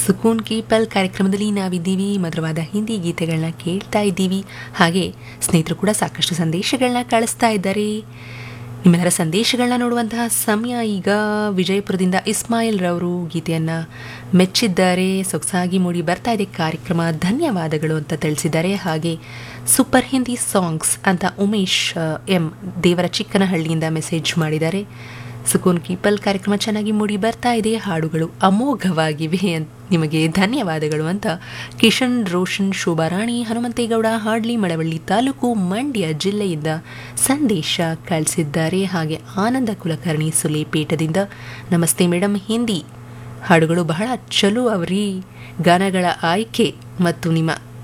ಸುಕೂನ್ ಕೀಪಲ್ ಕಾರ್ಯಕ್ರಮದಲ್ಲಿ ನಾವಿದ್ದೀವಿ ಮಧುರವಾದ ಹಿಂದಿ ಗೀತೆಗಳನ್ನ ಕೇಳ್ತಾ ಇದ್ದೀವಿ ಹಾಗೆ ಸ್ನೇಹಿತರು ಕೂಡ ಸಾಕಷ್ಟು ಸಂದೇಶಗಳನ್ನ ಕಳಿಸ್ತಾ ಇದ್ದಾರೆ ನಿಮ್ಮೆಲ್ಲರ ಸಂದೇಶಗಳನ್ನ ನೋಡುವಂತಹ ಸಮಯ ಈಗ ವಿಜಯಪುರದಿಂದ ಇಸ್ಮಾಯಿಲ್ ರವರು ಗೀತೆಯನ್ನು ಮೆಚ್ಚಿದ್ದಾರೆ ಸೊಗಸಾಗಿ ಮೂಡಿ ಬರ್ತಾ ಇದೆ ಕಾರ್ಯಕ್ರಮ ಧನ್ಯವಾದಗಳು ಅಂತ ತಿಳಿಸಿದ್ದಾರೆ ಹಾಗೆ ಸೂಪರ್ ಹಿಂದಿ ಸಾಂಗ್ಸ್ ಅಂತ ಉಮೇಶ್ ಆ, ಎಂ ದೇವರ ಚಿಕ್ಕನಹಳ್ಳಿಯಿಂದ ಮೆಸೇಜ್ ಮಾಡಿದ್ದಾರೆ ಸುಕೂನ್ ಕೀಪಲ್ ಕಾರ್ಯಕ್ರಮ ಚೆನ್ನಾಗಿ ಮೂಡಿ ಬರ್ತಾ ಇದೆ ಹಾಡುಗಳು ಅಮೋಘವಾಗಿವೆ ಅಂತ ನಿಮಗೆ ಧನ್ಯವಾದಗಳು ಅಂತ ಕಿಶನ್ ರೋಷನ್ ಶೋಭಾರಾಣಿ ಹನುಮಂತೇಗೌಡ ಹಾಡ್ಲಿ ಮಳವಳ್ಳಿ ತಾಲೂಕು ಮಂಡ್ಯ ಜಿಲ್ಲೆಯಿಂದ ಸಂದೇಶ ಕಳಿಸಿದ್ದಾರೆ ಹಾಗೆ ಆನಂದ ಕುಲಕರ್ಣಿ ಸುಲೇಪೇಟದಿಂದ ನಮಸ್ತೆ ಮೇಡಮ್ ಹಿಂದಿ ಹಾಡುಗಳು ಬಹಳ ಚಲೋ ಅವರಿ ಗಾನಗಳ ಆಯ್ಕೆ ಮತ್ತು ನಿಮ್ಮ